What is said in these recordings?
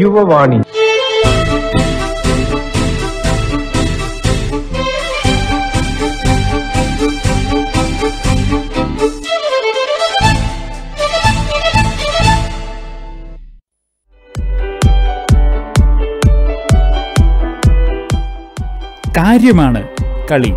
യുവവാണി കാര്യമാണ് കളി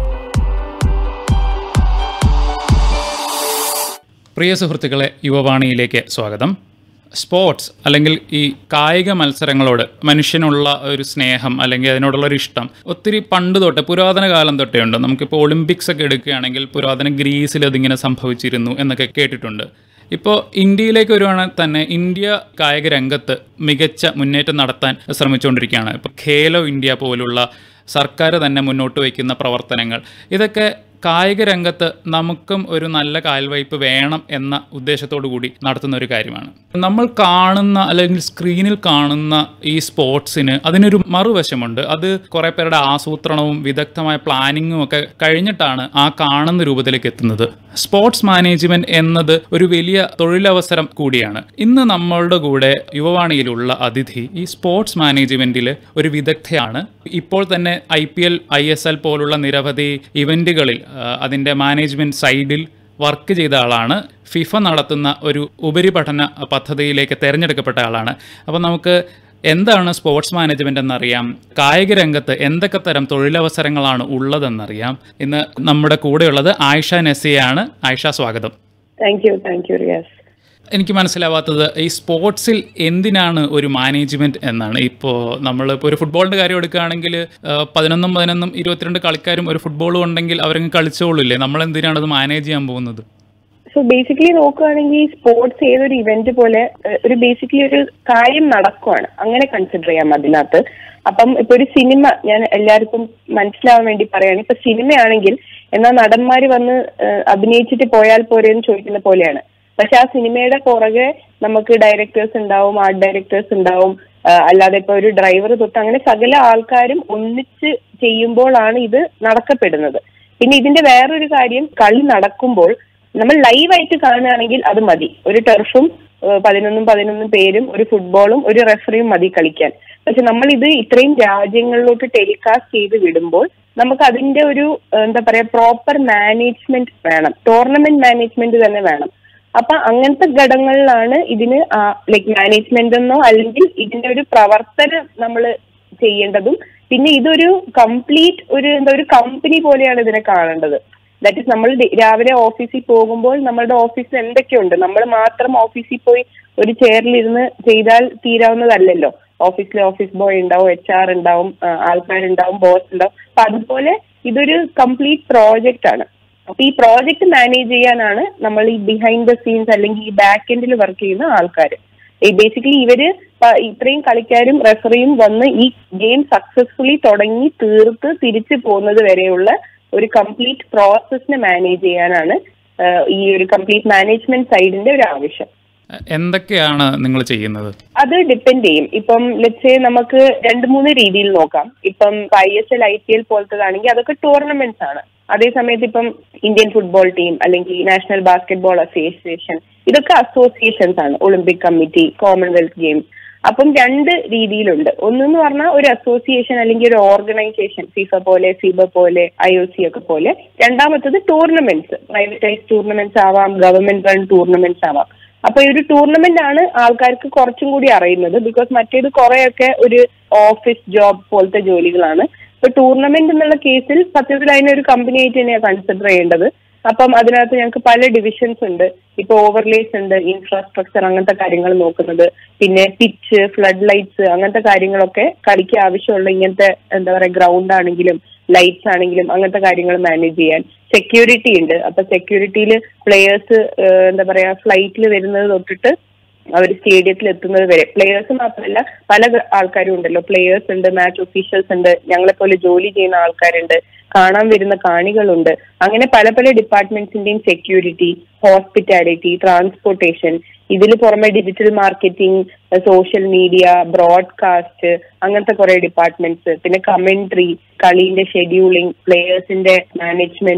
പ്രിയ സുഹൃത്തുക്കളെ യുവവാണിയിലേക്ക് സ്വാഗതം സ്പോർട്സ് അല്ലെങ്കിൽ ഈ കായിക മത്സരങ്ങളോട് മനുഷ്യനുള്ള ഒരു സ്നേഹം അല്ലെങ്കിൽ അതിനോടുള്ള ഒരു ഇഷ്ടം ഒത്തിരി പണ്ട് തൊട്ട് പുരാതന കാലം തൊട്ടേ ഉണ്ട് നമുക്കിപ്പോൾ ഒളിമ്പിക്സ് ഒക്കെ എടുക്കുകയാണെങ്കിൽ പുരാതന ഗ്രീസിൽ അതിങ്ങനെ സംഭവിച്ചിരുന്നു എന്നൊക്കെ കേട്ടിട്ടുണ്ട് ഇപ്പോൾ ഇന്ത്യയിലേക്ക് വരുവാണെങ്കിൽ തന്നെ ഇന്ത്യ കായിക രംഗത്ത് മികച്ച മുന്നേറ്റം നടത്താൻ ശ്രമിച്ചുകൊണ്ടിരിക്കുകയാണ് ഇപ്പോൾ ഖേലോ ഇന്ത്യ പോലുള്ള സർക്കാർ തന്നെ മുന്നോട്ട് വയ്ക്കുന്ന പ്രവർത്തനങ്ങൾ ഇതൊക്കെ കായിക രംഗത്ത് നമുക്കും ഒരു നല്ല കാൽവയ്പ് വേണം എന്ന ഉദ്ദേശത്തോടു കൂടി നടത്തുന്ന ഒരു കാര്യമാണ് നമ്മൾ കാണുന്ന അല്ലെങ്കിൽ സ്ക്രീനിൽ കാണുന്ന ഈ സ്പോർട്സിന് അതിനൊരു മറുവശമുണ്ട് അത് കുറേ പേരുടെ ആസൂത്രണവും വിദഗ്ധമായ പ്ലാനിങ്ങും ഒക്കെ കഴിഞ്ഞിട്ടാണ് ആ കാണുന്ന രൂപത്തിലേക്ക് എത്തുന്നത് സ്പോർട്സ് മാനേജ്മെന്റ് എന്നത് ഒരു വലിയ തൊഴിലവസരം കൂടിയാണ് ഇന്ന് നമ്മളുടെ കൂടെ യുവവാണിയിലുള്ള അതിഥി ഈ സ്പോർട്സ് മാനേജ്മെന്റിൽ ഒരു വിദഗ്ധയാണ് ഇപ്പോൾ തന്നെ I P L I S L പോലുള്ള നിരവധി ഇവന്റുകളിൽ അതിൻ്റെ മാനേജ്മെന്റ് സൈഡിൽ വർക്ക് ചെയ്ത ആളാണ് ഫിഫ നടത്തുന്ന ഒരു ഉപരിപഠന പദ്ധതിയിലേക്ക് തിരഞ്ഞെടുക്കപ്പെട്ട ആളാണ് അപ്പോൾ നമുക്ക് എന്താണ് സ്പോർട്സ് മാനേജ്മെന്റ് എന്നറിയാം കായിക രംഗത്ത് എന്തൊക്കെ തരം തൊഴിലവസരങ്ങളാണ് ഉള്ളതെന്നറിയാം ഇന്ന് നമ്മുടെ കൂടെയുള്ളത് ആയിഷ നസിയാണ് ആയിഷ സ്വാഗതം thank you thank you Riyas എനിക്ക് മനസ്സിലാവാത്തത് ഈ സ്പോർട്സിൽ എന്തിനാണ് ഒരു മാനേജ്മെന്റ് എന്നാണ് ഇപ്പോൾ നമ്മൾ ഇപ്പോൾ ഒരു ഫുട്ബോളിന്റെ കാര്യം എടുക്കുകയാണെങ്കിൽ പതിനൊന്നും പതിനൊന്നും ഇരുപത്തിരണ്ട് കളിക്കാരും ഒരു ഫുട്ബോളും ഉണ്ടെങ്കിൽ അവരങ്ങ് കളിച്ചോളൂല്ലേ നമ്മൾ എന്തിനാണ് അത് മാനേജ് ചെയ്യാൻ പോകുന്നത് സോ ബേസിക്കലി നോക്കുകയാണെങ്കിൽ സ്പോർട്സ് ഏതൊരു ഇവന്റ് പോലെ ഏഹ്, ഒരു ബേസിക്കലി ഒരു കാര്യം നടക്കുവാണ് അങ്ങനെ കൺസിഡർ ചെയ്യാം അതിനകത്ത് അപ്പം ഇപ്പൊ ഒരു സിനിമ ഞാൻ എല്ലാവർക്കും മനസ്സിലാവാൻ വേണ്ടി പറയാണ് ഇപ്പൊ സിനിമയാണെങ്കിൽ എന്നാൽ നടന്മാര് വന്ന് ഏഹ്, അഭിനയിച്ചിട്ട് പോയാൽ പോരെ എന്ന് ചോദിക്കുന്ന പോലെയാണ് പക്ഷെ ആ സിനിമയുടെ പുറകെ നമുക്ക് ഡയറക്ടേഴ്സ് ഉണ്ടാവും ആർട്ട് ഡയറക്ടേഴ്സ് ഉണ്ടാവും ആഹ് അല്ലാതെ ഇപ്പൊ ഒരു ഡ്രൈവർ തൊട്ട് അങ്ങനെ സകല ആൾക്കാരും ഒന്നിച്ച് ചെയ്യുമ്പോഴാണ് ഇത് നടക്കപ്പെടുന്നത് പിന്നെ ഇതിന്റെ വേറൊരു കാര്യം കളി നടക്കുമ്പോൾ നമ്മൾ ലൈവായിട്ട് കാണുകയാണെങ്കിൽ അത് മതി ഒരു ടെർഫും ഏഹ് പതിനൊന്നും പതിനൊന്നും പേരും ഒരു ഫുട്ബോളും ഒരു റെഫറിയും മതി കളിക്കാൻ പക്ഷെ നമ്മൾ ഇത് ഇത്രയും രാജ്യങ്ങളിലോട്ട് ടെലികാസ്റ്റ് ചെയ്ത് വിടുമ്പോൾ നമുക്ക് അതിന്റെ ഒരു ഏഹ് എന്താ പറയാ പ്രോപ്പർ മാനേജ്മെന്റ് വേണം ടൂർണമെന്റ് മാനേജ്മെന്റ് തന്നെ വേണം അപ്പൊ അങ്ങനത്തെ ഘടകങ്ങളിലാണ് ഇതിന് ലൈക് മാനേജ്മെന്റ് എന്നോ അല്ലെങ്കിൽ ഇതിന്റെ ഒരു പ്രവർത്തനം നമ്മൾ ചെയ്യേണ്ടതും പിന്നെ ഇതൊരു കംപ്ലീറ്റ് ഒരു എന്താ ഒരു കമ്പനി പോലെയാണ് ഇതിനെ കാണേണ്ടത് ദാറ്റ് ഇസ് നമ്മൾ ഡെ- രാവിലെ ഓഫീസിൽ പോകുമ്പോൾ നമ്മളുടെ ഓഫീസിൽ എന്തൊക്കെയുണ്ട് നമ്മൾ മാത്രം ഓഫീസിൽ പോയി ഒരു ചെയറിലിരുന്ന് ചെയ്താൽ തീരാവുന്നതല്ലല്ലോ ഓഫീസിൽ ഓഫീസ് ബോയ് ഉണ്ടാവും എച്ച് ആർ ഉണ്ടാവും ആ, ആൾക്കാരുണ്ടാവും ബോസ് ഉണ്ടാവും അപ്പൊ അതുപോലെ ഇതൊരു കംപ്ലീറ്റ് പ്രോജക്റ്റ് ആണ് അപ്പൊ ഈ പ്രോജക്റ്റ് മാനേജ് ചെയ്യാനാണ് നമ്മൾ ഈ ബിഹൈൻഡ് ദ സീൻസ് അല്ലെങ്കിൽ ഈ ബാക്ക് എൻഡിൽ വർക്ക് ചെയ്യുന്ന ആൾക്കാർ ബേസിക്കലി ഇവര് പ- ഇത്രയും കളിക്കാരും റെഫറിയും വന്ന് ഈ ഗെയിം സക്സസ്ഫുള്ളി തുടങ്ങി തീർത്ത് തിരിച്ചു പോകുന്നത് വരെയുള്ള ഒരു കംപ്ലീറ്റ് പ്രോസസ്സിനെ മാനേജ് ചെയ്യാനാണ് ആഹ് ഈ ഒരു കംപ്ലീറ്റ് മാനേജ്മെന്റ് സൈഡിന്റെ ഒരു ആവശ്യം എന്തൊക്കെയാണ് നിങ്ങൾ ചെയ്യുന്നത് അത് ഡിപ്പെൻഡ് ചെയ്യും ഇപ്പം ലെറ്റ്സേ നമുക്ക് രണ്ട് മൂന്ന് രീതിയിൽ നോക്കാം ഇപ്പം I S L I P L പോലത്തതാണെങ്കിൽ അതൊക്കെ ടൂർണമെന്റ്സ് ആണ് അതേസമയത്ത് ഇപ്പം ഇന്ത്യൻ ഫുട്ബോൾ ടീം അല്ലെങ്കിൽ നാഷണൽ ബാസ്കറ്റ്ബോൾ അസോസിയേഷൻ ഇതൊക്കെ അസോസിയേഷൻസ് ആണ് ഒളിമ്പിക് കമ്മിറ്റി കോമൺവെൽത്ത് ഗെയിംസ് അപ്പം രണ്ട് രീതിയിലുണ്ട് ഒന്നെന്ന് പറഞ്ഞാൽ ഒരു അസോസിയേഷൻ അല്ലെങ്കിൽ ഒരു ഓർഗനൈസേഷൻ ഫിഫ പോലെ ഫിബ പോലെ ഐ ഒ സി ഒക്കെ പോലെ രണ്ടാമത്തത് ടൂർണമെന്റ്സ് പ്രൈവറ്റൈസ് ടൂർണമെന്റ്സ് ആവാം ഗവൺമെന്റ് റൺ ടൂർണമെന്റ്സ് ആവാം അപ്പൊ ഈ ഒരു ടൂർണമെന്റ് ആണ് ആൾക്കാർക്ക് കുറച്ചും കൂടി അറിയുന്നത് ബിക്കോസ് മറ്റേത് കുറെയൊക്കെ ഒരു ഓഫീസ് ജോബ് പോലത്തെ ജോലികളാണ് ഇപ്പൊ ടൂർണമെന്റ് എന്നുള്ള കേസിൽ സത്യത്തിൽ അതിനെ ഒരു കമ്പനി ആയിട്ട് തന്നെയാണ് കൺസിഡർ ചെയ്യേണ്ടത് അപ്പം അതിനകത്ത് ഞങ്ങൾക്ക് പല ഡിവിഷൻസ് ഉണ്ട് ഇപ്പൊ ഓവർലേസ് ഉണ്ട് ഇൻഫ്രാസ്ട്രക്ചർ അങ്ങനത്തെ കാര്യങ്ങൾ നോക്കുന്നത് പിന്നെ പിച്ച് ഫ്ലഡ് ലൈറ്റ്സ് അങ്ങനത്തെ കാര്യങ്ങളൊക്കെ കളിക്ക് ആവശ്യമുള്ള ഇങ്ങനത്തെ എന്താ പറയാ ഗ്രൗണ്ട് ആണെങ്കിലും ലൈറ്റ്സ് ആണെങ്കിലും അങ്ങനത്തെ കാര്യങ്ങൾ മാനേജ് ചെയ്യാൻ സെക്യൂരിറ്റി ഉണ്ട് അപ്പൊ സെക്യൂരിറ്റിയിൽ പ്ലേയേഴ്സ് എന്താ പറയാ ഫ്ലൈറ്റിൽ വരുന്നത് തൊട്ടിട്ട് അവർ സ്റ്റേഡിയത്തിൽ എത്തുന്നത് വരെ പ്ലേയേഴ്സ് മാത്രമല്ല പല ഗ- ആൾക്കാരും ഉണ്ടല്ലോ പ്ലേയേഴ്സ് ഉണ്ട് മാച്ച് ഒഫീഷ്യൽസ് ഉണ്ട് ഞങ്ങളെ പോലെ ജോലി ചെയ്യുന്ന ആൾക്കാരുണ്ട് കാണാൻ വരുന്ന കാണികളുണ്ട് അങ്ങനെ പല പല ഡിപ്പാർട്ട്മെന്റ്സിന്റെയും സെക്യൂരിറ്റി ഹോസ്പിറ്റാലിറ്റി ട്രാൻസ്പോർട്ടേഷൻ ഇതിൽ പുറമെ digital marketing social media broadcast അങ്ങനത്തെ കുറെ ഡിപ്പാർട്ട്മെന്റ്സ് പിന്നെ കമന്ററി കളീന്റെ ഷെഡ്യൂളിംഗ് പ്ലേയേഴ്സിന്റെ മാനേജ്മെന്റ്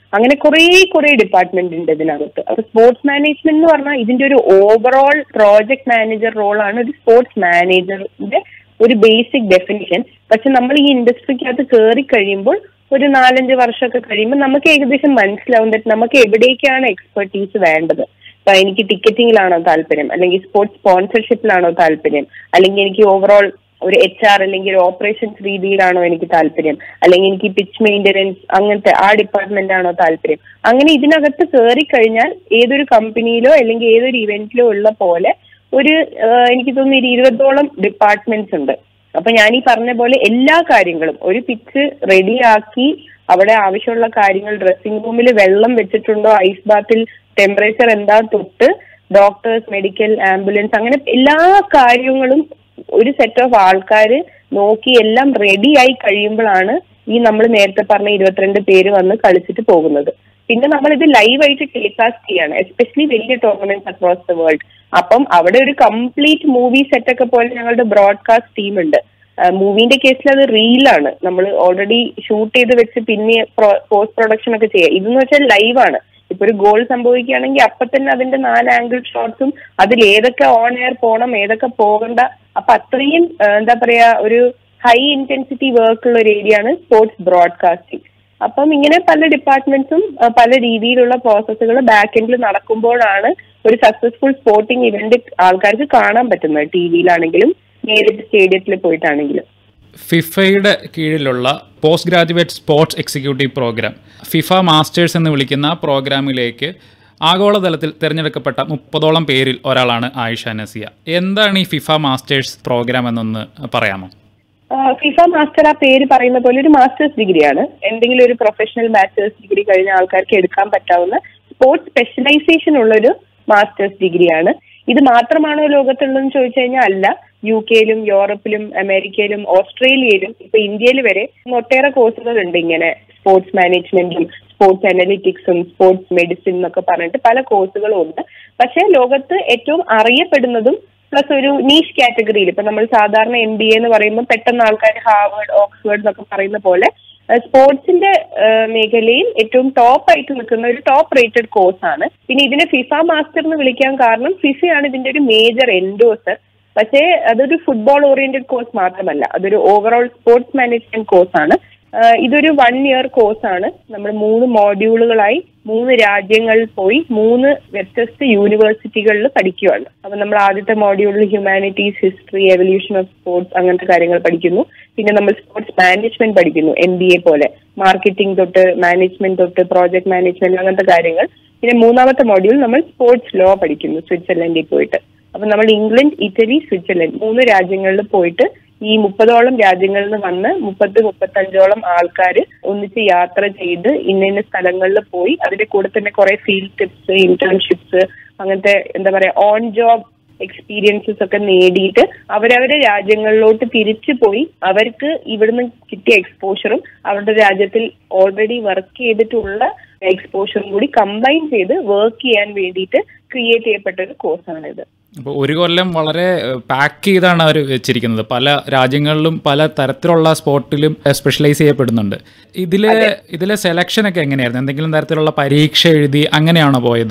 അങ്ങനെ കുറേ കുറേ ഡിപ്പാർട്ട്മെന്റ് ഉണ്ട് ഇതിനകത്ത് അപ്പൊ സ്പോർട്സ് മാനേജ്മെന്റ് എന്ന് പറഞ്ഞാൽ ഇതിന്റെ ഒരു ഓവറോൾ പ്രോജക്ട് മാനേജർ റോളാണ് ഒരു സ്പോർട്സ് മാനേജറിന്റെ ഒരു ബേസിക് ഡെഫിനിഷൻ പക്ഷെ നമ്മൾ ഈ ഇൻഡസ്ട്രിക്കകത്ത് കയറി കഴിയുമ്പോൾ ഒരു നാലഞ്ച് വർഷമൊക്കെ കഴിയുമ്പോൾ നമുക്ക് ഏകദേശം മനസ്സിലാവും that നമുക്ക് എവിടേക്കാണ് എക്സ്പെർട്ടീസ് വേണ്ടത് ഇപ്പൊ എനിക്ക് ടിക്കറ്റിംഗിലാണോ താല്പര്യം അല്ലെങ്കിൽ സ്പോർട്സ് സ്പോൺസർഷിപ്പിലാണോ താല്പര്യം അല്ലെങ്കിൽ എനിക്ക് ഓവറോൾ ഒരു എച്ച് ആർ അല്ലെങ്കിൽ ഒരു ഓപ്പറേഷൻസ് രീതിയിലാണോ എനിക്ക് താല്പര്യം അല്ലെങ്കിൽ എനിക്ക് പിച്ച് മെയിൻ്റനൻസ് അങ്ങനത്തെ ആ ഡിപ്പാർട്ട്മെന്റ് ആണോ താല്പര്യം അങ്ങനെ ഇതിനകത്ത് കയറി കഴിഞ്ഞാൽ ഏതൊരു കമ്പനിയിലോ അല്ലെങ്കിൽ ഏതൊരു ഇവന്റിലോ ഉള്ള പോലെ ഒരു ആ, എനിക്ക് തോന്നുന്നു ഒരു ഇരുപതോളം ഡിപ്പാർട്ട്മെന്റ്സ് ഉണ്ട് അപ്പൊ ഞാൻ ഈ പറഞ്ഞ പോലെ എല്ലാ കാര്യങ്ങളും ഒരു പിച്ച് റെഡിയാക്കി അവിടെ ആവശ്യമുള്ള കാര്യങ്ങൾ ഡ്രസ്സിംഗ് റൂമിൽ വെള്ളം വെച്ചിട്ടുണ്ടോ ഐസ് ബാത്തിൽ ടെമ്പറേച്ചർ എന്താ തൊട്ട് ഡോക്ടേഴ്സ് മെഡിക്കൽ ആംബുലൻസ് അങ്ങനെ എല്ലാ കാര്യങ്ങളും ഒരു സെറ്റ് ഓഫ് ആൾക്കാർ നോക്കി എല്ലാം റെഡി ആയി കഴിയുമ്പോഴാണ് ഈ നമ്മൾ നേരത്തെ പറഞ്ഞ ഇരുപത്തിരണ്ട് പേര് വന്ന് കളിച്ചിട്ട് പോകുന്നത് പിന്നെ നമ്മൾ ഇത് ലൈവായിട്ട് ടെലികാസ്റ്റ് ചെയ്യാണ് എസ്പെഷ്യലി വലിയ ടൂർണമെന്റ്സ് അക്രോസ് ദ വേൾഡ് അപ്പം അവിടെ ഒരു കംപ്ലീറ്റ് മൂവി സെറ്റ് ഒക്കെ പോലെ ഞങ്ങളുടെ ബ്രോഡ്കാസ്റ്റ് ടീം ഉണ്ട് മൂവിന്റെ കേസിൽ അത് റീലാണ് നമ്മൾ ഓൾറെഡി ഷൂട്ട് ചെയ്ത് വെച്ച് പിന്നെ പോസ്റ്റ് പ്രൊഡക്ഷൻ ഒക്കെ ചെയ്യുക ഇതെന്ന് വെച്ചാൽ ലൈവാണ് ഇപ്പൊ ഒരു ഗോൾ സംഭവിക്കുകയാണെങ്കിൽ അപ്പൊ തന്നെ അതിന്റെ നാല് ആംഗിൾ ഷോട്ട്സും അതിൽ ഏതൊക്കെ ഓൺ എയർ പോകണം ഏതൊക്കെ പോകണ്ട അപ്പൊ അത്രയും ആ, എന്താ പറയാ ഒരു ഹൈ ഇന്റൻസിറ്റി വർക്ക് ഉള്ള ഒരു ഏരിയ ആണ് സ്പോർട്സ് ബ്രോഡ്കാസ്റ്റിംഗ് അപ്പം ഇങ്ങനെ പല ഡിപ്പാർട്ട്മെന്റ്സും ആ, പല രീതിയിലുള്ള പ്രോസസ്സുകൾ ബാക്ക് എൻഡിൽ നടക്കുമ്പോഴാണ് ഒരു സക്സസ്ഫുൾ സ്പോർട്ടിംഗ് ഇവന്റ് ആൾക്കാർക്ക് കാണാൻ പറ്റുന്നത് ടി വിയിലാണെങ്കിലും നേരിട്ട് സ്റ്റേഡിയത്തിൽ പോയിട്ടാണെങ്കിലും ഫിഫയുടെ കീഴിലുള്ള post graduate sports executive program FIFA masters എന്ന് വിളിക്കുന്ന പ്രോഗ്രാമിലേക്ക് ആഗോളതലത്തിൽ തിരഞ്ഞെടുക്കപ്പെട്ട മുപ്പതോളം പേരിൽ ഒരാളാണ് ആയിഷ നസിയ എന്താണ് ഈ ഫിഫ മാസ്റ്റേഴ്സ് പ്രോഗ്രാം എന്നൊന്ന് പറയാമോ ഫിഫ മാസ്റ്റർ ആ പേര് പറയുന്ന പോലെ ഒരു മാസ്റ്റേഴ്സ് ഡിഗ്രിയാണ് എന്തെങ്കിലും ഒരു പ്രൊഫഷണൽ ബാച്ചേഴ്സ് ഡിഗ്രി കഴിഞ്ഞ ആൾക്കാർക്ക് എടുക്കാൻ പറ്റാവുന്ന സ്പോർട്സ് സ്പെഷ്യലൈസേഷൻ ഉള്ള ഒരു മാസ്റ്റേഴ്സ് ഡിഗ്രിയാണ് ഇത് മാത്രമാണോ ലോകത്തുള്ളതെന്ന് ചോദിച്ചു കഴിഞ്ഞാൽ അല്ല യു കെയിലും യൂറോപ്പിലും അമേരിക്കയിലും ഓസ്ട്രേലിയയിലും ഇപ്പൊ ഇന്ത്യയിൽ വരെ ഒട്ടേറെ കോഴ്സുകൾ ഉണ്ട് ഇങ്ങനെ സ്പോർട്സ് മാനേജ്മെന്റും സ്പോർട്സ് അനലിറ്റിക്സും സ്പോർട്സ് മെഡിസിൻ എന്നൊക്കെ പറഞ്ഞിട്ട് പല കോഴ്സുകളും ഉണ്ട് പക്ഷേ ലോകത്ത് ഏറ്റവും അറിയപ്പെടുന്നതും പ്ലസ് ഒരു നീഷ് കാറ്റഗറിയിൽ ഇപ്പൊ നമ്മൾ സാധാരണ എം ബി എന്ന് പറയുമ്പോൾ പെട്ടെന്ന് ആൾക്കാർ ഹാർവേഡ് ഓക്സ്ഫോർഡ് എന്നൊക്കെ പറയുന്ന പോലെ സ്പോർട്സിന്റെ മേഖലയിൽ ഏറ്റവും ടോപ്പ് ആയിട്ട് നിൽക്കുന്ന ഒരു ടോപ്പ് റേറ്റഡ് കോഴ്സ് ആണ് പിന്നെ ഇതിനെ ഫിഫ മാസ്റ്റർ എന്ന് വിളിക്കാൻ കാരണം ഫിഫയാണ് ഇതിന്റെ ഒരു മേജർ എൻഡോസർ പക്ഷേ അതൊരു ഫുട്ബോൾ ഓറിയന്റഡ് കോഴ്സ് മാത്രമല്ല അതൊരു ഓവറോൾ സ്പോർട്സ് മാനേജ്മെന്റ് കോഴ്സാണ് ഇതൊരു വൺ ഇയർ കോഴ്സാണ് നമ്മൾ മൂന്ന് മോഡ്യൂളുകളായി മൂന്ന് രാജ്യങ്ങളിൽ പോയി മൂന്ന് വ്യത്യസ്ത യൂണിവേഴ്സിറ്റികളിൽ പഠിക്കുകയാണ് അപ്പൊ നമ്മൾ ആദ്യത്തെ മോഡ്യൂളിൽ humanities history evolution of sports അങ്ങനത്തെ കാര്യങ്ങൾ പഠിക്കുന്നു പിന്നെ നമ്മൾ സ്പോർട്സ് മാനേജ്മെന്റ് പഠിക്കുന്നു എം ബി എ പോലെ മാർക്കറ്റിംഗ് തൊട്ട് മാനേജ്മെന്റ് തൊട്ട് പ്രോജക്ട് മാനേജ്മെന്റ് അങ്ങനത്തെ കാര്യങ്ങൾ പിന്നെ മൂന്നാമത്തെ മോഡ്യൂൾ നമ്മൾ സ്പോർട്സ് ലോ പഠിക്കുന്നു സ്വിറ്റ്സർലൻഡിൽ പോയിട്ട് അപ്പൊ നമ്മൾ ഇംഗ്ലണ്ട് ഇറ്റലി സ്വിറ്റ്സർലൻഡ് മൂന്ന് രാജ്യങ്ങളിൽ പോയിട്ട് ഈ മുപ്പതോളം രാജ്യങ്ങളിൽ നിന്ന് വന്ന് മുപ്പത് മുപ്പത്തഞ്ചോളം ആൾക്കാർ ഒന്നിച്ച് യാത്ര ചെയ്ത് ഇന്ന ഇന്ന സ്ഥലങ്ങളിൽ പോയി അതിന്റെ കൂടെ തന്നെ കുറെ ഫീൽഡ് ടിപ്സ് ഇന്റേൺഷിപ്സ് അങ്ങനത്തെ എന്താ പറയാ ഓൺ ജോബ് എക്സ്പീരിയൻസസ് ഒക്കെ നേടിയിട്ട് അവരവരുടെ രാജ്യങ്ങളിലോട്ട് തിരിച്ചു പോയി അവർക്ക് ഇവിടുന്ന് കിട്ടിയ എക്സ്പോഷറും അവരുടെ രാജ്യത്തിൽ ഓൾറെഡി വർക്ക് ചെയ്തിട്ടുള്ള എക്സ്പോഷറും കൂടി കമ്പൈൻ ചെയ്ത് വർക്ക് ചെയ്യാൻ വേണ്ടിയിട്ട് ക്രിയേറ്റ് ചെയ്യപ്പെട്ട ഒരു കോഴ്സാണിത് അപ്പോൾ ഒരു കൊല്ലം വളരെ പാക്ക് ചെയ്താണ് അവർ വെച്ചിരിക്കുന്നത് പല രാജ്യങ്ങളിലും പല തരത്തിലുള്ള സ്പോർട്ടിലും സ്പെഷ്യലൈസ് ചെയ്യപ്പെടുന്നുണ്ട് ഇതില് ഇതിലെ സെലക്ഷൻ ഒക്കെ എങ്ങനെയായിരുന്നു എന്തെങ്കിലും തരത്തിലുള്ള പരീക്ഷ എഴുതി അങ്ങനെയാണോ പോയത്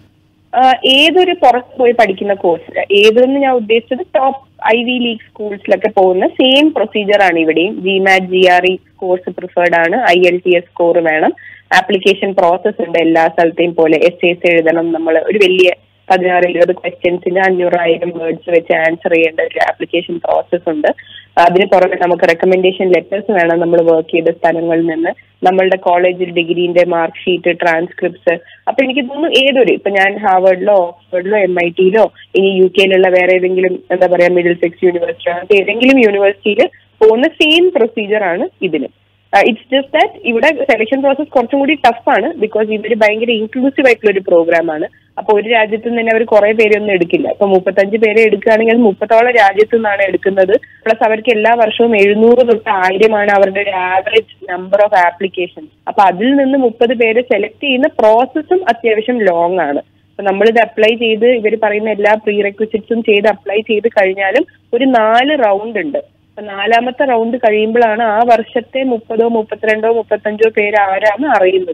ആഹ് ഏതൊരു പുറത്ത് പോയി പഠിക്കുന്ന കോഴ്സ് ഏതെന്ന് ഞാൻ ഉദ്ദേശിച്ചത് ടോപ്പ് ഐ വി ലീഗ് സ്കൂൾസിലൊക്കെ പോകുന്ന സെയിം പ്രൊസീജിയർ ആണ് ഇവിടെയും GMAT G R E course preferred ആണ് IELTS score വേണം ആപ്ലിക്കേഷൻ പ്രോസസ് ഉണ്ട് എല്ലാ സ്ഥലത്തെയും പോലെ എസ് എസ് എഴുതണം നമ്മൾ ഒരു വലിയ പതിനാറ് ഇരുപത് ക്വസ്റ്റ്യൻസിന് അഞ്ഞൂറായിരം വേർഡ്സ് വെച്ച് ആൻസർ ചെയ്യേണ്ട ഒരു ആപ്ലിക്കേഷൻ പ്രോസസ് ഉണ്ട് അതിന് പുറമെ നമുക്ക് റെക്കമെൻഡേഷൻ ലെറ്റേഴ്സ് വേണം നമ്മൾ വർക്ക് ചെയ്ത സ്ഥലങ്ങളിൽ നിന്ന് നമ്മളുടെ കോളേജിൽ ഡിഗ്രീന്റെ മാർക്ക് ഷീറ്റ് ട്രാൻസ്ക്രിപ്റ്റ്സ് അപ്പൊ എനിക്ക് തോന്നുന്നു ഏതൊരു ഇപ്പൊ ഞാൻ ഹാർവേഡിലോ ഓക്സ്ഫോർഡിലോ എം ഐ ടിയിലോ ഇനി യു കെയിലുള്ള വേറെ ഏതെങ്കിലും എന്താ പറയാ മിഡിൽ സെക്സ് യൂണിവേഴ്സിറ്റി അങ്ങനത്തെ ഏതെങ്കിലും യൂണിവേഴ്സിറ്റിയിൽ പോകുന്ന സെയിം പ്രൊസീജിയർ ആണ് ഇതിന് ഇറ്റ്സ് ജസ്റ്റ് ദാറ്റ് ഇവിടെ സെലക്ഷൻ പ്രോസസ് കുറച്ചും കൂടി ടഫാണ് ബിക്കോസ് ഇവർ ഭയങ്കര ഇൻക്ലൂസീവ് ആയിട്ടുള്ള ഒരു പ്രോഗ്രാം ആണ് അപ്പൊ ഒരു രാജ്യത്ത് നിന്ന് തന്നെ അവർ കുറെ പേരൊന്നും എടുക്കില്ല ഇപ്പൊ മുപ്പത്തഞ്ച് പേരെ എടുക്കുകയാണെങ്കിൽ അത് മുപ്പത്തോളം രാജ്യത്തു നിന്നാണ് എടുക്കുന്നത് പ്ലസ് അവർക്ക് എല്ലാ വർഷവും എഴുന്നൂറ് തൊട്ട് ആയിരമാണ് അവരുടെ ഒരു ആവറേജ് നമ്പർ ഓഫ് ആപ്ലിക്കേഷൻ അപ്പൊ അതിൽ നിന്ന് മുപ്പത് പേരെ സെലക്ട് ചെയ്യുന്ന പ്രോസസ്സും അത്യാവശ്യം ലോങ് ആണ് അപ്പൊ നമ്മളിത് അപ്ലൈ ചെയ്ത് ഇവർ പറയുന്ന എല്ലാ പ്രീ റെക്വിസിറ്റ്സും ചെയ്ത് അപ്ലൈ ചെയ്ത് കഴിഞ്ഞാലും ഒരു നാല് റൗണ്ട് ഉണ്ട് അപ്പൊ നാലാമത്തെ റൗണ്ട് കഴിയുമ്പോഴാണ് ആ വർഷത്തെ മുപ്പതോ മുപ്പത്തിരണ്ടോ മുപ്പത്തഞ്ചോ പേര് ആരാണ് അറിയുന്നത്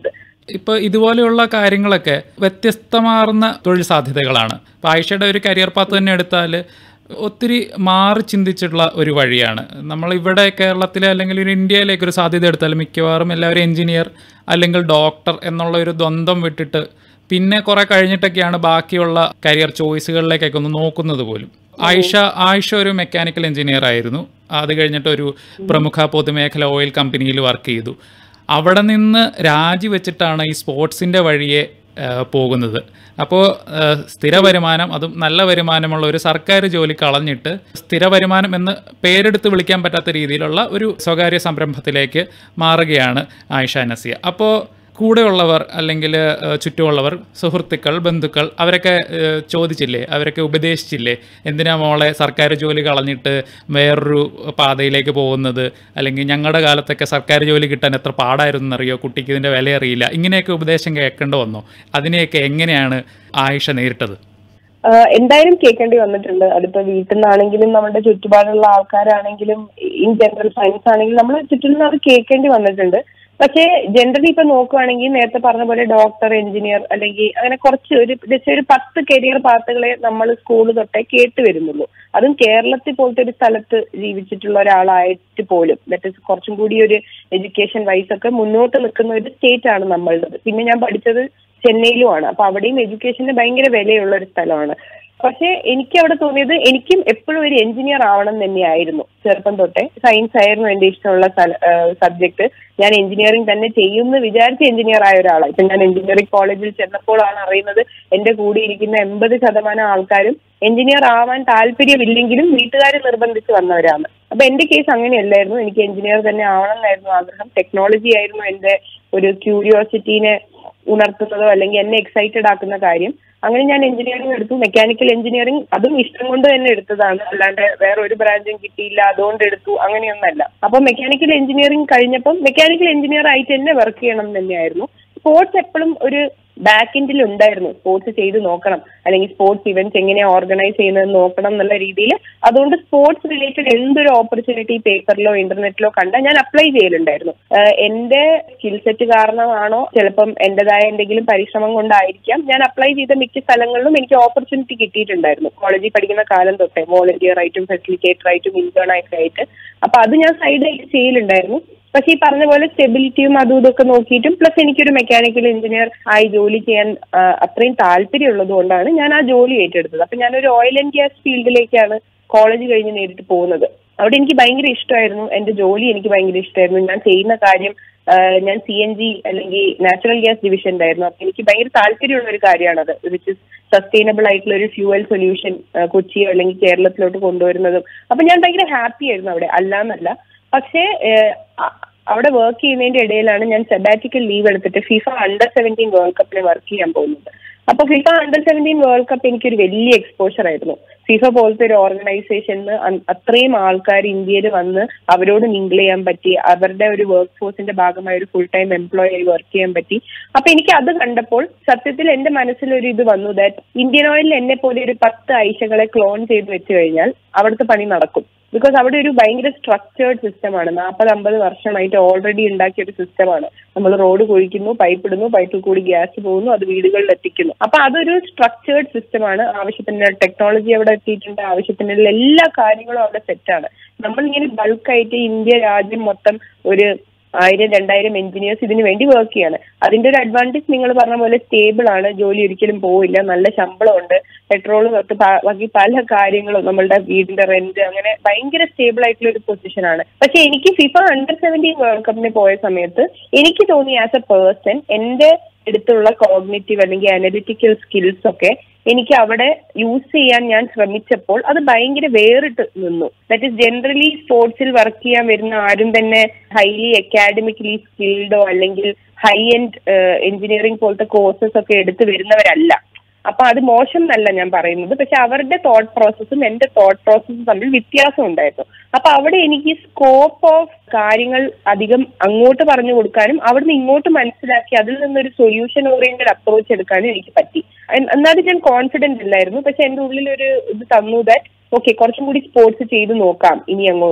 ഇപ്പോൾ ഇതുപോലെയുള്ള കാര്യങ്ങളൊക്കെ വ്യത്യസ്തമാർന്ന തൊഴിൽ സാധ്യതകളാണ് ഇപ്പോൾ ആയിഷയുടെ ഒരു കരിയർ പാത്ത് തന്നെ എടുത്താൽ ഒത്തിരി മാറി ചിന്തിച്ചിട്ടുള്ള ഒരു വഴിയാണ് നമ്മളിവിടെ കേരളത്തിലെ അല്ലെങ്കിൽ ഒരു ഇന്ത്യയിലേക്ക് ഒരു സാധ്യത എടുത്താൽ മിക്കവാറും എല്ലാവരും എഞ്ചിനീയർ അല്ലെങ്കിൽ ഡോക്ടർ എന്നുള്ള ഒരു ദ്വന്ദ്ം വിട്ടിട്ട് പിന്നെ കുറെ കഴിഞ്ഞിട്ടൊക്കെയാണ് ബാക്കിയുള്ള കരിയർ ചോയ്സുകളിലേക്കൊക്കെ ഒന്ന് നോക്കുന്നത് പോലും ആയിഷ ആയിഷ ഒരു മെക്കാനിക്കൽ എഞ്ചിനീയർ ആയിരുന്നു അത് കഴിഞ്ഞിട്ട് ഒരു പ്രമുഖ പൊതുമേഖല ഓയിൽ കമ്പനിയിൽ വർക്ക് ചെയ്തു അവിടെ നിന്ന് രാജിവെച്ചിട്ടാണ് ഈ സ്പോർട്സിൻ്റെ വഴിയെ ആ, പോകുന്നത് അപ്പോൾ സ്ഥിര വരുമാനം അതും നല്ല വരുമാനമുള്ള ഒരു സർക്കാർ ജോലി കളഞ്ഞിട്ട് സ്ഥിര വരുമാനം എന്ന് പേരെടുത്ത് വിളിക്കാൻ പറ്റാത്ത രീതിയിലുള്ള ഒരു സ്വകാര്യ സംരംഭത്തിലേക്ക് മാറുകയാണ് ആയിഷ നസിയ അപ്പോൾ കൂടെയുള്ളവർ അല്ലെങ്കിൽ ഏഹ്, ചുറ്റുമുള്ളവർ സുഹൃത്തുക്കൾ ബന്ധുക്കൾ അവരൊക്കെ ഏഹ്, ചോദിച്ചില്ലേ അവരൊക്കെ ഉപദേശിച്ചില്ലേ എന്തിനാ മോളെ സർക്കാർ ജോലി കളഞ്ഞിട്ട് വേറൊരു പാതയിലേക്ക് പോകുന്നത് അല്ലെങ്കിൽ ഞങ്ങളുടെ കാലത്തൊക്കെ സർക്കാർ ജോലി കിട്ടാൻ എത്ര പാടായിരുന്നു എന്നറിയോ കുട്ടിക്ക് ഇതിൻ്റെ വില അറിയില്ല ഇങ്ങനെയൊക്കെ ഉപദേശം കേൾക്കേണ്ടി വന്നോ അതിനെയൊക്കെ എങ്ങനെയാണ് ആയിഷ നേരിട്ടത് ആഹ് എന്തായാലും കേൾക്കേണ്ടി വന്നിട്ടുണ്ട് അതിപ്പോ വീട്ടിൽ നിന്നാണെങ്കിലും നമ്മുടെ ചുറ്റുപാടുള്ള ആൾക്കാരാണെങ്കിലും ഇൻ ജനറൽ സയൻസ് ആണെങ്കിലും നമ്മൾ ചുറ്റിൽ നിന്ന് അത് കേൾക്കേണ്ടി വന്നിട്ടുണ്ട് പക്ഷേ ജനറലി ഇപ്പൊ നോക്കുവാണെങ്കിൽ നേരത്തെ പറഞ്ഞ പോലെ ഡോക്ടർ എഞ്ചിനീയർ അല്ലെങ്കിൽ അങ്ങനെ കുറച്ച് ഒരു ജസ്റ്റ് ഒരു പത്ത് കരിയർ പാത്തുകളെ നമ്മൾ സ്കൂൾ തൊട്ടേ കേട്ട് വരുന്നുള്ളൂ അതും കേരളത്തിൽ പോലത്തെ ഒരു സ്ഥലത്ത് ജീവിച്ചിട്ടുള്ള ഒരാളായിട്ട് പോലും ദറ്റ് ഇസ് കുറച്ചും കൂടി ഒരു എഡ്യൂക്കേഷൻ വൈസ് ഒക്കെ മുന്നോട്ട് നിൽക്കുന്ന ഒരു സ്റ്റേറ്റ് ആണ് നമ്മളുടേത് പിന്നെ ഞാൻ പഠിച്ചത് ചെന്നൈയിലുമാണ് അപ്പൊ അവിടെയും എഡ്യൂക്കേഷന് ഭയങ്കര വിലയുള്ള ഒരു സ്ഥലമാണ് പക്ഷേ എനിക്ക് അവിടെ തോന്നിയത് എനിക്കും എപ്പോഴും ഒരു എഞ്ചിനീയർ ആവണം തന്നെയായിരുന്നു ചെറുപ്പം തൊട്ടേ സയൻസ് ആയിരുന്നു എന്റെ ഇഷ്ടമുള്ള സബ്ജക്ട് ഞാൻ എഞ്ചിനീയറിംഗ് തന്നെ ചെയ്യുമെന്ന് വിചാരിച്ച എഞ്ചിനീയർ ആയ ഒരാളാണ് ഇപ്പൊ ഞാൻ എഞ്ചിനീയറിംഗ് കോളേജിൽ ചെന്നപ്പോഴാണ് അറിയുന്നത് എന്റെ കൂടെ ഇരിക്കുന്ന എൺപത് ശതമാനം ആൾക്കാരും എഞ്ചിനീയർ ആവാൻ താല്പര്യമില്ലെങ്കിലും വീട്ടുകാർ നിർബന്ധിച്ച് വന്നവരാണ് അപ്പൊ എന്റെ കേസ് അങ്ങനെയല്ലായിരുന്നു എനിക്ക് എഞ്ചിനീയർ തന്നെ ആവണം എന്നായിരുന്നു ആഗ്രഹം ടെക്നോളജി ആയിരുന്നു എന്റെ ഒരു ക്യൂരിയോസിറ്റീനെ ഉണർത്തുന്നതോ അല്ലെങ്കിൽ എന്നെ എക്സൈറ്റഡ് ആക്കുന്ന കാര്യം അങ്ങനെ ഞാൻ എഞ്ചിനീയറിംഗ് എടുത്തു മെക്കാനിക്കൽ എഞ്ചിനീയറിംഗ് അതും ഇഷ്ടം കൊണ്ട് തന്നെ എടുത്തതാണ് അല്ലാണ്ട് വേറെ ഒരു ബ്രാഞ്ചും കിട്ടിയില്ല അതുകൊണ്ട് എടുത്തു അങ്ങനെയൊന്നല്ല അപ്പൊ മെക്കാനിക്കൽ എഞ്ചിനീയറിംഗ് കഴിഞ്ഞപ്പം മെക്കാനിക്കൽ എഞ്ചിനീയർ ആയിട്ട് തന്നെ വർക്ക് ചെയ്യണം എന്ന് തന്നെയായിരുന്നു സ്പോർട്സ് എപ്പോഴും ഒരു ബാക്ക് എൻഡിൽ ഉണ്ടായിരുന്നു സ്പോർട്സ് ചെയ്ത് നോക്കണം അല്ലെങ്കിൽ സ്പോർട്സ് ഇവന്റ്സ് എങ്ങനെയാ ഓർഗനൈസ് ചെയ്യുന്നത് നോക്കണം എന്നുള്ള രീതിയിൽ അതുകൊണ്ട് സ്പോർട്സ് റിലേറ്റഡ് എന്തൊരു ഓപ്പർച്യൂണിറ്റി പേപ്പറിലോ ഇന്റർനെറ്റിലോ കണ്ടാൽ ഞാൻ അപ്ലൈ ചെയ്യലുണ്ടായിരുന്നു ആഹ് എന്റെ സ്കിൽ സെറ്റ് കാരണമാണോ ചിലപ്പം എന്റേതായ എന്തെങ്കിലും പരിശ്രമം കൊണ്ടായിരിക്കാം ഞാൻ അപ്ലൈ ചെയ്ത മിക്ക സ്ഥലങ്ങളിലും എനിക്ക് ഓപ്പർച്യൂണിറ്റി കിട്ടിയിട്ടുണ്ടായിരുന്നു കോളേജിൽ പഠിക്കുന്ന കാലം തൊട്ടേ വോളണ്ടിയർ ആയിട്ടും ഫെസിലിറ്റേറ്റർ ആയിട്ടും ഇന്റേൺ ആയിട്ട് അപ്പൊ അത് ഞാൻ സൈഡായിട്ട് ചെയ്യലുണ്ടായിരുന്നു പക്ഷെ ഈ പറഞ്ഞ പോലെ സ്റ്റെബിലിറ്റിയും അതും ഇതൊക്കെ നോക്കിയിട്ടും പ്ലസ് എനിക്കൊരു മെക്കാനിക്കൽ എഞ്ചിനീയർ ആയി ജോലി ചെയ്യാൻ ആ, അത്രയും താല്പര്യമുള്ളത് കൊണ്ടാണ് ഞാൻ ആ ജോലി ഏറ്റെടുത്തത് അപ്പൊ ഞാനൊരു ഓയിൽ ആൻഡ് ഗ്യാസ് ഫീൽഡിലേക്കാണ് കോളേജ് കഴിഞ്ഞ് നേരിട്ട് പോകുന്നത് അവിടെ എനിക്ക് ഭയങ്കര ഇഷ്ടമായിരുന്നു എന്റെ ജോലി എനിക്ക് ഭയങ്കര ഇഷ്ടമായിരുന്നു ഞാൻ ചെയ്യുന്ന കാര്യം ആ, ഞാൻ സി എൻ ജി അല്ലെങ്കിൽ നാച്ചുറൽ ഗ്യാസ് ഡിവിഷനിലായിരുന്നു അപ്പൊ എനിക്ക് ഭയങ്കര താല്പര്യമുള്ള ഒരു കാര്യമാണത് വിച്ച് ഇസ് സസ്റ്റൈനബിൾ ആയിട്ടുള്ള ഒരു ഫ്യൂവൽ സൊല്യൂഷൻ കൊച്ചിയോ അല്ലെങ്കിൽ കേരളത്തിലോട്ട് കൊണ്ടുവരുന്നതും അപ്പൊ ഞാൻ ഭയങ്കര ഹാപ്പി ആയിരുന്നു അവിടെ അല്ലാന്നല്ല പക്ഷേ ഏഹ്, അ- അവിടെ വർക്ക് ചെയ്യുന്നതിന്റെ ഇടയിലാണ് ഞാൻ സെബാറ്റിക്കൽ ലീവ് എടുത്തിട്ട് ഫിഫ അണ്ടർ സെവൻറ്റീൻ വേൾഡ് കപ്പിൽ വർക്ക് ചെയ്യാൻ പോകുന്നത് അപ്പൊ FIFA under seventeen world cup എനിക്കൊരു വലിയ എക്സ്പോഷർ ആയിരുന്നു ഫിഫ പോലത്തെ ഒരു ഓർഗനൈസേഷനിൽ അത്രയും ആൾക്കാർ ഇന്ത്യയിൽ വന്ന് അവരോട് മിങ്കിൾ ചെയ്യാൻ പറ്റി അവരുടെ ഒരു വർക്ക് ഫോഴ്സിന്റെ ഭാഗമായ ഒരു ഫുൾ ടൈം എംപ്ലോയി ആയി വർക്ക് ചെയ്യാൻ പറ്റി അപ്പൊ എനിക്ക് അത് കണ്ടപ്പോൾ സത്യത്തിൽ എന്റെ മനസ്സിൽ ഒരു ഇത് വന്നു ദാറ്റ് ഇന്ത്യൻ ഓയിലിൽ എന്നെ പോലെ ഒരു പത്ത് ഐശകളെ ക്ലോൺ ചെയ്ത് വെച്ച് കഴിഞ്ഞാൽ അവിടുത്തെ പണി നടക്കും ബിക്കോസ് അവിടെ ഒരു ഭയങ്കര സ്ട്രക്ചേർഡ് സിസ്റ്റമാണ് നാൽപ്പത് അമ്പത് വർഷമായിട്ട് ഓൾറെഡി ഉണ്ടാക്കിയ ഒരു സിസ്റ്റമാണ് നമ്മൾ റോഡ് കുഴിക്കുന്നു പൈപ്പ് ഇടുന്നു പൈപ്പിൽ കൂടി ഗ്യാസ് പോകുന്നു അത് വീടുകളിൽ എത്തിക്കുന്നു അപ്പൊ അതൊരു സ്ട്രക്ചേർഡ് സിസ്റ്റമാണ് ആവശ്യത്തിന് ടെക്നോളജി അവിടെ എത്തിയിട്ടുണ്ട് ആവശ്യത്തിനുള്ള എല്ലാ കാര്യങ്ങളും അവിടെ സെറ്റാണ് നമ്മളിങ്ങനെ ബൾക്കായിട്ട് ഇന്ത്യ രാജ്യം മൊത്തം ഒരു ആയിരം രണ്ടായിരം എഞ്ചിനീയേഴ്സ് ഇതിനു വേണ്ടി വർക്ക് ചെയ്യാണ് അതിന്റെ ഒരു അഡ്വാൻറ്റേജ് നിങ്ങൾ പറഞ്ഞ പോലെ സ്റ്റേബിൾ ആണ് ജോലി ഒരിക്കലും പോവില്ല നല്ല ശമ്പളമുണ്ട് പെട്രോൾ തൊട്ട് പ- ബാക്കി പല കാര്യങ്ങളും നമ്മളുടെ വീടിന്റെ റെന്റ് അങ്ങനെ ഭയങ്കര സ്റ്റേബിൾ ആയിട്ടുള്ള ഒരു പൊസിഷനാണ് പക്ഷെ എനിക്ക് ഫിഫ അണ്ടർ സെവൻറ്റീൻ വേൾഡ് കപ്പിന് പോയ സമയത്ത് എനിക്ക് തോന്നി ആസ് എ പേഴ്സൺ എന്റെ അടുത്തുള്ള കോഗ്നേറ്റീവ് അല്ലെങ്കിൽ അനലിറ്റിക്കൽ സ്കിൽസ് ഒക്കെ എനിക്ക് അവിടെ യൂസ് ചെയ്യാൻ ഞാൻ ശ്രമിച്ചപ്പോൾ അത് ഭയങ്കര വേറിട്ട് നിന്നു ദാറ്റ് ഇസ് ജനറലി സ്പോർട്സിൽ വർക്ക് ചെയ്യാൻ വരുന്ന ആരും തന്നെ ഹൈലി അക്കാഡമിക്കലി സ്കിൽഡോ അല്ലെങ്കിൽ ഹൈ എൻഡ് എഞ്ചിനീയറിംഗ് പോലത്തെ കോഴ്സസ് ഒക്കെ എടുത്ത് വരുന്നവരല്ല അപ്പൊ അത് മോശം എന്നല്ല ഞാൻ പറയുന്നത് പക്ഷെ അവരുടെ തോട്ട് പ്രോസസ്സും എന്റെ തോട്ട് പ്രോസസ്സും തമ്മിൽ വ്യത്യാസം ഉണ്ടായിരുന്നു അപ്പൊ അവിടെ എനിക്ക് സ്കോപ്പ് ഓഫ് കാര്യങ്ങൾ അധികം അങ്ങോട്ട് പറഞ്ഞു കൊടുക്കാനും അവിടുന്ന് ഇങ്ങോട്ട് മനസ്സിലാക്കി അതിൽ നിന്നൊരു സൊല്യൂഷൻ ഓറിയന്റഡ് അപ്രോച്ച് എടുക്കാനും എനിക്ക് പറ്റി എൻ- എന്നാലും ഞാൻ കോൺഫിഡന്റ് ഇല്ലായിരുന്നു പക്ഷെ എന്റെ ഉള്ളിൽ ഒരു ഇത് തന്നു ദാറ്റ് ഓക്കെ കുറച്ചും കൂടി സ്പോർട്സ് ചെയ്ത് നോക്കാം ഇനി അങ്ങോട്ട്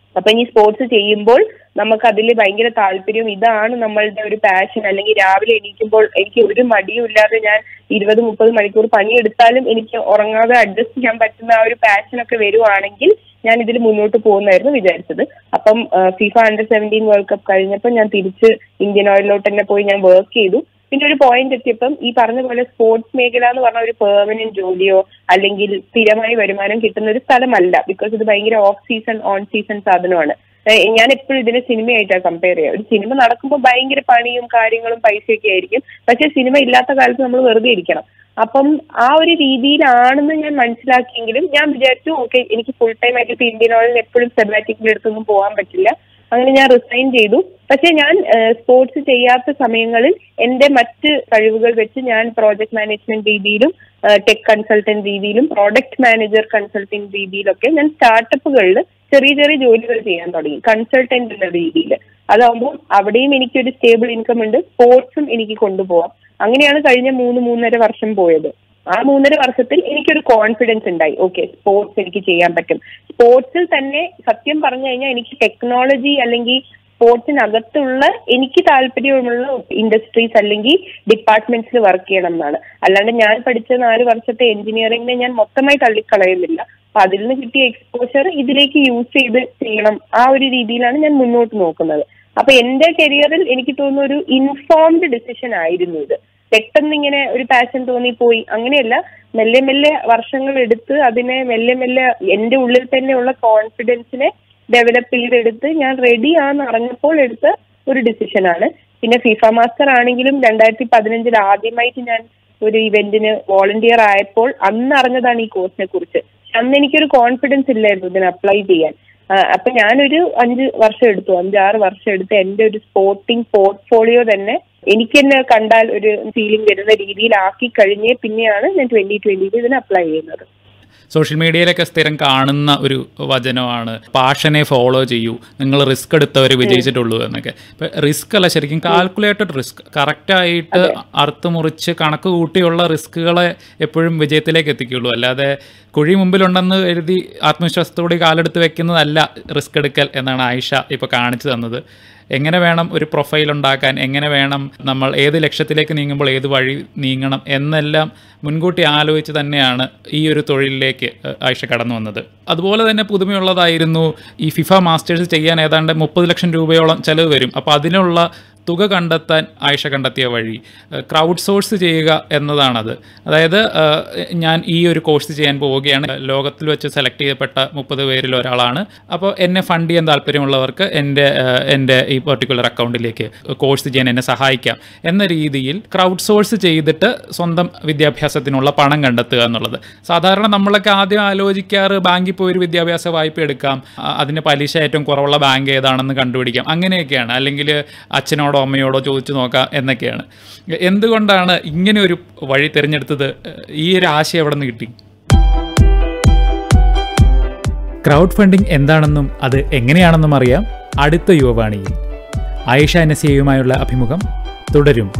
അപ്പൊ ഇനി സ്പോർട്സ് ചെയ്യുമ്പോൾ നമുക്ക് അതിൽ ഭയങ്കര താല്പര്യം ഇതാണ് നമ്മളുടെ ഒരു പാഷൻ അല്ലെങ്കിൽ രാവിലെ എണീക്കുമ്പോൾ എനിക്ക് ഒരു മടിയും ഇല്ലാതെ ഞാൻ ഇരുപത് മുപ്പത് മണിക്കൂർ പണിയെടുത്താലും എനിക്ക് ഉറങ്ങാതെ അഡ്ജസ്റ്റ് ചെയ്യാൻ പറ്റുന്ന ആ ഒരു പാഷൻ ഒക്കെ വരുവാണെങ്കിൽ ഞാൻ ഇതിൽ മുന്നോട്ട് പോകുന്നായിരുന്നു വിചാരിച്ചത് അപ്പം FIFA under seventeen world cup കഴിഞ്ഞപ്പോൾ ഞാൻ തിരിച്ച് ഇന്ത്യൻ ഓയിലിലോട്ട് തന്നെ പോയി ഞാൻ വർക്ക് ചെയ്തു പിന്നെ ഒരു പോയിന്റ് എത്തിയപ്പം ഈ പറഞ്ഞ പോലെ സ്പോർട്സ് മേഖല എന്ന് പറഞ്ഞ ഒരു പെർമനന്റ് ജോലിയോ അല്ലെങ്കിൽ സ്ഥിരമായി വരുമാനം കിട്ടുന്ന ഒരു സ്ഥലമല്ല ബിക്കോസ് ഇത് ഭയങ്കര ഓഫ് സീസൺ ഓൺ സീസൺ സാധനമാണ് ഏഹ് ഞാൻ എപ്പോഴും ഇതിനെ സിനിമയായിട്ടാണ് കമ്പയർ ചെയ്യുക ഒരു സിനിമ നടക്കുമ്പോൾ ഭയങ്കര പണിയും കാര്യങ്ങളും പൈസയൊക്കെ ആയിരിക്കും പക്ഷെ സിനിമ ഇല്ലാത്ത കാലത്ത് നമ്മൾ വെറുതെ ഇരിക്കണം അപ്പം ആ ഒരു രീതിയിലാണെന്ന് ഞാൻ മനസ്സിലാക്കിയെങ്കിലും ഞാൻ വിചാരിച്ചു ഓക്കെ എനിക്ക് ഫുൾ ടൈം ആയിട്ട് ഇപ്പൊ ഇന്ത്യൻ ഓയിൽ എപ്പോഴും സെബാറ്റിക്കിന്റെ അടുത്തൊന്നും പോകാൻ പറ്റില്ല അങ്ങനെ ഞാൻ റിസൈൻ ചെയ്തു പക്ഷെ ഞാൻ സ്പോർട്സ് ചെയ്യാത്ത സമയങ്ങളിൽ എന്റെ മറ്റ് കഴിവുകൾ വെച്ച് ഞാൻ പ്രോജക്ട് മാനേജ്മെന്റ് രീതിയിലും ടെക് കൺസൾട്ടന്റ് രീതിയിലും പ്രോഡക്റ്റ് മാനേജർ കൺസൾട്ടിംഗ് രീതിയിലൊക്കെ ഞാൻ സ്റ്റാർട്ടപ്പുകളിൽ ചെറിയ ചെറിയ ജോലികൾ ചെയ്യാൻ തുടങ്ങി കൺസൾട്ടന്റ് എന്ന രീതിയിൽ അതാകുമ്പോൾ അവിടെയും എനിക്കൊരു സ്റ്റേബിൾ ഇൻകം ഉണ്ട് സ്പോർട്സും എനിക്ക് കൊണ്ടുപോകാം അങ്ങനെയാണ് കഴിഞ്ഞ മൂന്ന് മൂന്നര വർഷം പോയത് ആ മൂന്നര വർഷത്തിൽ എനിക്കൊരു കോൺഫിഡൻസ് ഉണ്ടായി ഓക്കെ സ്പോർട്സ് എനിക്ക് ചെയ്യാൻ പറ്റും സ്പോർട്സിൽ തന്നെ സത്യം പറഞ്ഞു കഴിഞ്ഞാൽ എനിക്ക് ടെക്നോളജി അല്ലെങ്കിൽ സ്പോർട്സിനകത്തുള്ള എനിക്ക് താല്പര്യമുള്ള ഇൻഡസ്ട്രീസ് അല്ലെങ്കിൽ ഡിപ്പാർട്ട്മെന്റ്സിൽ വർക്ക് ചെയ്യണം എന്നാണ് അല്ലാണ്ട് ഞാൻ പഠിച്ച നാല് വർഷത്തെ എഞ്ചിനീയറിംഗിനെ ഞാൻ മൊത്തമായി തള്ളിക്കളയുന്നില്ല അപ്പൊ അതിൽ നിന്ന് കിട്ടിയ എക്സ്പോഷർ ഇതിലേക്ക് യൂസ് ചെയ്ത് ചെയ്യണം ആ ഒരു രീതിയിലാണ് ഞാൻ മുന്നോട്ട് നോക്കുന്നത് അപ്പൊ എന്റെ കരിയറിൽ എനിക്ക് തോന്നുന്ന ഒരു ഇൻഫോംഡ് ഡിസിഷൻ ആയിരുന്നു ഇത് പെട്ടെന്ന് ഇങ്ങനെ ഒരു പാഷൻ തോന്നിപ്പോയി അങ്ങനെയല്ല മെല്ലെ മെല്ലെ വർഷങ്ങൾ എടുത്ത് അതിനെ മെല്ലെ മെല്ലെ എന്റെ ഉള്ളിൽ തന്നെയുള്ള കോൺഫിഡൻസിനെ ഡെവലപ്പ് ചെയ്തെടുത്ത് ഞാൻ റെഡി ആണെന്ന് അറിഞ്ഞപ്പോൾ എടുത്ത ഒരു ഡിസിഷനാണ് പിന്നെ ഫിഫ മാസ്റ്റർ ആണെങ്കിലും രണ്ടായിരത്തി പതിനഞ്ചിൽ ആദ്യമായിട്ട് ഞാൻ ഒരു ഇവന്റിന് വോളണ്ടിയർ ആയപ്പോൾ അന്ന് അറിഞ്ഞതാണ് ഈ കോഴ്സിനെ കുറിച്ച് അന്ന് എനിക്കൊരു കോൺഫിഡൻസ് ഇല്ലായിരുന്നു ഇതിന് അപ്ലൈ ചെയ്യാൻ ആ, അപ്പൊ ഞാനൊരു അഞ്ച് വർഷം എടുത്തു അഞ്ചാറ് വർഷം എടുത്ത് എന്റെ ഒരു സ്പോർട്ടിംഗ് പോർട്ട്ഫോളിയോ തന്നെ എനിക്ക് തന്നെ കണ്ടാൽ ഒരു ഫീലിംഗ് വരുന്ന രീതിയിലാക്കി കഴിഞ്ഞേ പിന്നെയാണ് ഞാൻ ട്വന്റി ട്വന്റിയിൽ ഇതിന് അപ്ലൈ ചെയ്യുന്നത് സോഷ്യൽ മീഡിയയിലൊക്കെ സ്ഥിരം കാണുന്ന ഒരു വചനമാണ് പാഷനെ ഫോളോ ചെയ്യൂ നിങ്ങൾ റിസ്ക് എടുത്തവർ വിജയിച്ചിട്ടുള്ളൂ എന്നൊക്കെ ഇപ്പം റിസ്ക് അല്ല ശരിക്കും കാൽക്കുലേറ്റഡ് റിസ്ക് കറക്റ്റായിട്ട് അറുത്ത് മുറിച്ച് കണക്ക് കൂട്ടിയുള്ള റിസ്കുകളെ എപ്പോഴും വിജയത്തിലേക്ക് എത്തിക്കുള്ളൂ അല്ലാതെ കുഴി മുമ്പിലുണ്ടെന്ന് എഴുതി ആത്മവിശ്വാസത്തോടെ കാലെടുത്ത് വെക്കുന്നതല്ല റിസ്ക് എടുക്കൽ എന്നാണ് ആയിഷ ഇപ്പോൾ കാണിച്ചു തന്നത് എങ്ങനെ വേണം ഒരു പ്രൊഫൈൽ ഉണ്ടാക്കാൻ എങ്ങനെ വേണം നമ്മൾ ഏത് ലക്ഷ്യത്തിലേക്ക് നീങ്ങുമ്പോൾ ഏത് വഴി നീങ്ങണം എന്നെല്ലാം മുൻകൂട്ടി ആലോചിച്ച് തന്നെയാണ് ഈ ഒരു തൊഴിലിലേക്ക് ഏഹ്, ആയിഷ കടന്നു വന്നത് അതുപോലെ തന്നെ പുതുമയുള്ളതായിരുന്നു ഈ ഫിഫ മാസ്റ്റേഴ്സ് ചെയ്യാൻ ഏതാണ്ട് മുപ്പത് ലക്ഷം രൂപയോളം ചെലവ് വരും അപ്പോൾ അതിനുള്ള തുക കണ്ടെത്താൻ ആയിഷ കണ്ടെത്തിയ വഴി ക്രൗഡ് സോഴ്സ് ചെയ്യുക എന്നതാണത് അതായത് ഏഹ്, ഞാൻ ഈ ഒരു കോഴ്സ് ചെയ്യാൻ പോവുകയാണ് ലോകത്തിൽ വെച്ച് സെലക്ട് ചെയ്യപ്പെട്ട മുപ്പത് പേരിൽ ഒരാളാണ് അപ്പോൾ എന്നെ ഫണ്ട് ചെയ്യാൻ താല്പര്യമുള്ളവർക്ക് എൻ്റെ ഏഹ്, എൻ്റെ ഈ പെർട്ടിക്കുലർ അക്കൗണ്ടിലേക്ക് കോഴ്സ് ചെയ്യാൻ എന്നെ സഹായിക്കാം എന്ന രീതിയിൽ ക്രൗഡ് സോഴ്സ് ചെയ്തിട്ട് സ്വന്തം വിദ്യാഭ്യാസത്തിനുള്ള പണം കണ്ടെത്തുക എന്നുള്ളത് സാധാരണ നമ്മളൊക്കെ ആദ്യം ആലോചിക്കാറ് ബാങ്കിൽ പോയി ഒരു വിദ്യാഭ്യാസ വായ്പ എടുക്കാം ആ, അതിന് പലിശ ഏറ്റവും കുറവുള്ള ബാങ്ക് ഏതാണെന്ന് കണ്ടുപിടിക്കാം അങ്ങനെയൊക്കെയാണ് അല്ലെങ്കിൽ അച്ഛനോടോ അമ്മയോടോ ചോദിച്ചു നോക്കാം എന്നൊക്കെയാണ് എന്തുകൊണ്ടാണ് ഇങ്ങനെ ഒരു വഴി തിരഞ്ഞെടുത്തത് ഈ ഒരു ആശയം എവിടെ നിന്ന് കിട്ടി ക്രൗഡ് ഫണ്ടിംഗ് എന്താണെന്നും അത് എങ്ങനെയാണെന്നും അറിയാം അടുത്ത യുവവാണിയിൽ ആയിഷ നസിയയുമായുള്ള അഭിമുഖം തുടരും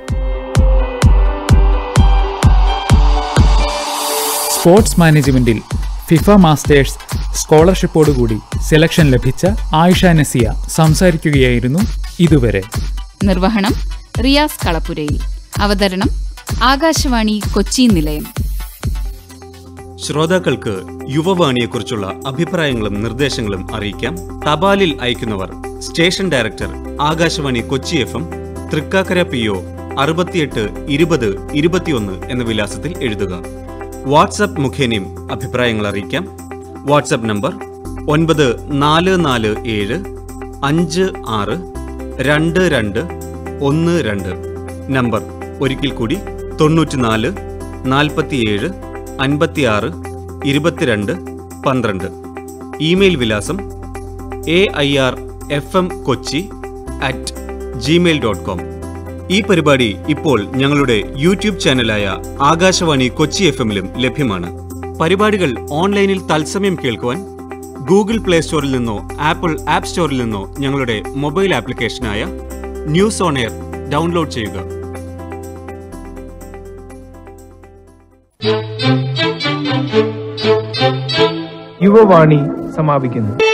സ്പോർട്സ് മാനേജ്മെന്റിൽ ഫിഫ മാസ്റ്റേഴ്സ് സ്കോളർഷിപ്പോടുകൂടി സെലക്ഷൻ ലഭിച്ച ആയിഷ നസിയ സംസാരിക്കുകയായിരുന്നു ഇതുവരെ നിർവഹണം റിയാസ് കളപ്പുരയിൽ അവതരണം ആകാശവാണി കൊച്ചി നിലയം ശ്രോതാക്കൾക്ക് യുവവാണിയെക്കുറിച്ചുള്ള അഭിപ്രായങ്ങളും നിർദ്ദേശങ്ങളും അറിയിക്കാം തപാലിൽ അയക്കുന്നവർ station director Akashvani Kochi F M Thrikkakara P O അറുപത്തിയെട്ട് ഇരുപത് ഇരുപത്തിയൊന്ന് എന്ന വിലാസത്തിൽ എഴുതുക വാട്സപ്പ് മുഖേനയും അഭിപ്രായങ്ങൾ അറിയിക്കാം വാട്സപ്പ് നമ്പർ ഒൻപത് നാല് നാല് ഏഴ് അഞ്ച് ആറ് രണ്ട് രണ്ട് ഒന്ന് രണ്ട് നമ്പർ ഒരിക്കൽ കൂടി തൊണ്ണൂറ്റിനാല് നാൽപ്പത്തിയേഴ് അൻപത്തിയാറ് ഇരുപത്തിരണ്ട് പന്ത്രണ്ട് ഇമെയിൽ വിലാസം A I R F M Kochi at gmail dot com ഈ പരിപാടി ഇപ്പോൾ ഞങ്ങളുടെ യൂട്യൂബ് ചാനലായ ആകാശവാണി കൊച്ചി എഫ് എമ്മിലും ലഭ്യമാണ് പരിപാടികൾ ഓൺലൈനിൽ തത്സമയം കേൾക്കുവാൻ ഗൂഗിൾ പ്ലേ സ്റ്റോറിൽ നിന്നോ ആപ്പിൾ ആപ്പ് സ്റ്റോറിൽ നിന്നോ ഞങ്ങളുടെ മൊബൈൽ ആപ്ലിക്കേഷനായ ന്യൂസ് ഓൺ എയർ ഡൗൺലോഡ് ചെയ്യുക യുവവാണി സമാപിക്കുന്നു